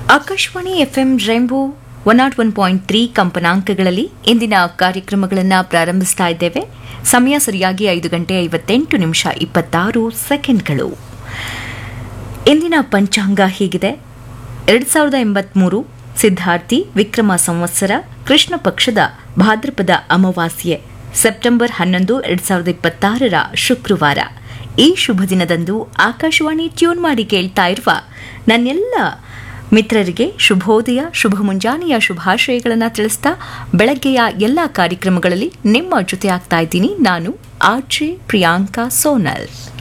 Akashvani FM rainbow one nought one point three ಕಂಪನಾಂಕಗಳಲ್ಲಿ ಇಂದಿನ ಕಾರ್ಯಕ್ರಮಗಳನ್ನು ಪ್ರಾರಂಭಿಸ್ತಾ ಇದ್ದೇವೆ ಸಮಯ ಸರಿಯಾಗಿ ಐದು ಗಂಟೆ ಐವತ್ತೆಂಟು ನಿಮಿಷ ಇಪ್ಪತ್ತಾರು ಸೆಕೆಂಡ್ಗಳು ಇಂದಿನ ಪಂಚಾಂಗ ಹೀಗಿದೆ ಎರಡು ಸಾವಿರದ ಎಂಬತ್ಮೂರು ಸಿದ್ಧಾರ್ಥಿ ವಿಕ್ರಮ ಸಂವತ್ಸರ ಕೃಷ್ಣ ಪಕ್ಷದ ಭಾದ್ರಪದ ಅಮಾವಾಸ್ಯೆ ಸೆಪ್ಟೆಂಬರ್ ಹನ್ನೊಂದು ಎರಡು ಸಾವಿರದ ಇಪ್ಪತ್ತಾರರ ಶುಕ್ರವಾರ ಈ ಶುಭ ದಿನದಂದು ಆಕಾಶವಾಣಿ ಟ್ಯೂನ್ ಮಾಡಿ ಕೇಳ್ತಾ ಇರುವ ನನ್ನೆಲ್ಲ ಮಿತ್ರರಿಗೆ ಶುಭೋದಯ ಶುಭ ಮುಂಜಾನೆಯ ಶುಭಾಶಯಗಳನ್ನು ತಿಳಿಸ್ತಾ ಬೆಳಗ್ಗೆಯ ಎಲ್ಲ ಕಾರ್ಯಕ್ರಮಗಳಲ್ಲಿ ನಿಮ್ಮ ಜೊತೆ ಆಗ್ತಾ ಇದ್ದೀನಿ ನಾನು ಆರ್ಜೆ ಪ್ರಿಯಾಂಕಾ ಸೋನಲ್